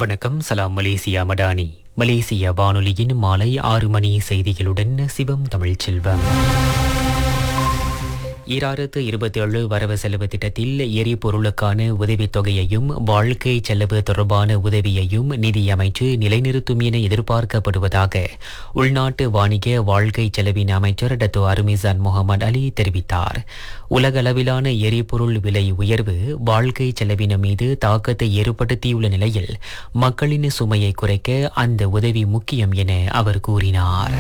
வணக்கம் சலாம் மலேசியா மடானி மலேசிய வானொலியின் மாலை ஆறு மணி செய்திகளுடன் சிவம் தமிழ்ச் செல்வம் ஈராயிரத்து இருபத்தி ஏழு வரவு செலவு திட்டத்தில் எரிபொருளுக்கான உதவித் தொகையையும் வாழ்க்கை செலவு தொடர்பான உதவியையும் நிதியமைச்சு நிலைநிறுத்தும் என எதிர்பார்க்கப்படுவதாக உள்நாட்டு வாணிக வாழ்க்கை செலவின் அமைச்சர் டத்தோ அருமிசான் முகமது அலி தெரிவித்தார் உலகளவிலான எரிபொருள் விலை உயர்வு வாழ்க்கை செலவின மீது தாக்கத்தை ஏற்படுத்தியுள்ள நிலையில் மக்களின் சுமையை குறைக்க அந்த உதவி முக்கியம் என அவர் கூறினார்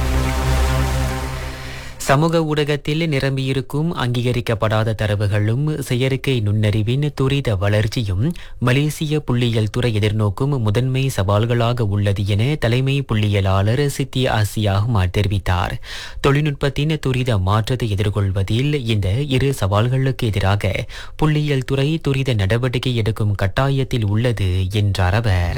சமூக ஊடகத்தில் நிரம்பியிருக்கும் அங்கீகரிக்கப்படாத தரவுகளும் செயற்கை நுண்ணறிவின் துரித வளர்ச்சியும் மலேசிய புள்ளியியல் துறை எதிர்நோக்கும் முதன்மை சவால்களாக உள்ளது என தலைமை புள்ளியியலாளர் சித்தி ஆசியாகுமா தெரிவித்தார் தொழில்நுட்பத்தின் துரித மாற்றத்தை எதிர்கொள்வதில் இந்த இரு சவால்களுக்கு எதிராக புள்ளியியல் துறை துரித நடவடிக்கை எடுக்கும் கட்டாயத்தில் உள்ளது என்றார் அவர்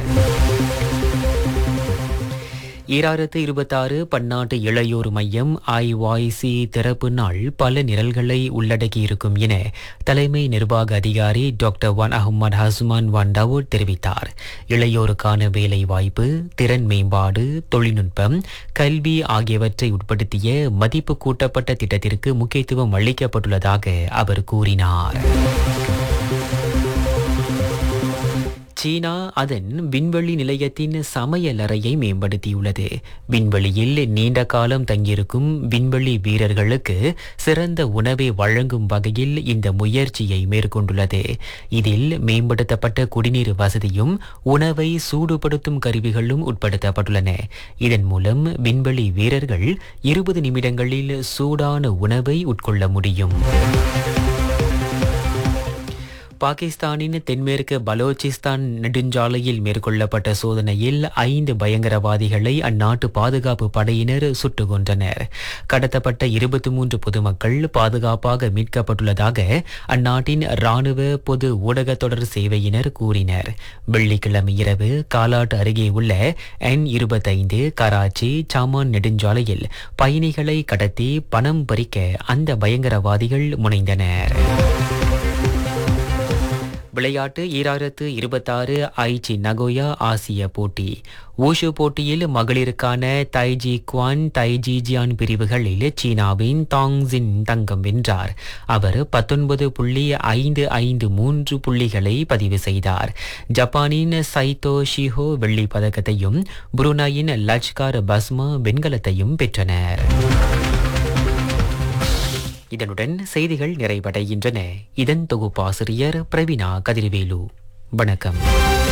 ஈராயிரத்து இருபத்தாறு பன்னாட்டு இளையோர் மையம் ஐஒய்சி திறப்பு நாள் பல நிரல்களை உள்ளடக்கியிருக்கும் என தலைமை நிர்வாக அதிகாரி டாக்டர் வான் அஹ்மத் ஹஸ்மான் வான் டவோட் தெரிவித்தார் இளையோருக்கான வேலை வாய்ப்பு திறன் மேம்பாடு தொழில்நுட்பம் கல்வி ஆகியவற்றை உட்படுத்திய மதிப்பு கூட்டப்பட்ட திட்டத்திற்கு முக்கியத்துவம் அளிக்கப்பட்டுள்ளதாக அவர் கூறினார் சீனா அதன் விண்வெளி நிலையத்தின் சமையலறையை மேம்படுத்தியுள்ளது விண்வெளியில் நீண்ட காலம் தங்கியிருக்கும் விண்வெளி வீரர்களுக்கு சிறந்த உணவை வழங்கும் வகையில் இந்த முயற்சியை மேற்கொண்டுள்ளது இதில் மேம்படுத்தப்பட்ட குடிநீர் வசதியும் உணவை சூடுபடுத்தும் கருவிகளும் உட்படுத்தப்பட்டுள்ளன இதன் மூலம் விண்வெளி வீரர்கள் இருபது நிமிடங்களில் சூடான உணவை உட்கொள்ள முடியும் பாகிஸ்தானின் தென்மேற்கு பலோச்சிஸ்தான் நெடுஞ்சாலையில் மேற்கொள்ளப்பட்ட சோதனையில் ஐந்து பயங்கரவாதிகளை அந்நாட்டு பாதுகாப்பு படையினர் சுட்டுக் கொன்றனர் கடத்தப்பட்ட இருபத்தி மூன்று பொதுமக்கள் பாதுகாப்பாக மீட்கப்பட்டுள்ளதாக அந்நாட்டின் ராணுவ பொது ஊடக தொடர் சேவையினர் கூறினர் வெள்ளிக்கிழமை இரவு காலாட் அருகே உள்ள என் இருபத்தைந்து கராச்சி சாமான் நெடுஞ்சாலையில் பயணிகளை கடத்தி பணம் பறிக்க அந்த பயங்கரவாதிகள் முனைந்தனர் விளையாட்டு ஈராயிரத்து இருபத்தாறு ஐச்சி நகோயா ஆசிய போட்டி ஊஷு போட்டியில் மகளிருக்கான தைஜி குவான் தைஜி ஜியான் பிரிவுகளில் சீனாவின் தாங்ஜின் தங்கம் வென்றார் அவர் பத்தொன்பது புள்ளி ஐந்து ஐந்து மூன்று புள்ளிகளை பதிவு செய்தார் ஜப்பானின் சைத்தோ ஷிஹோ வெள்ளி பதக்கத்தையும் புருனாயின் லஜ்கார் பஸ்மா வெண்கலத்தையும் பெற்றனர் இதனுடன் செய்திகள் நிறைவடைகின்றன இதன் தொகுப்பாசிரியர் பிரவீனா கதிர்வேலு வணக்கம்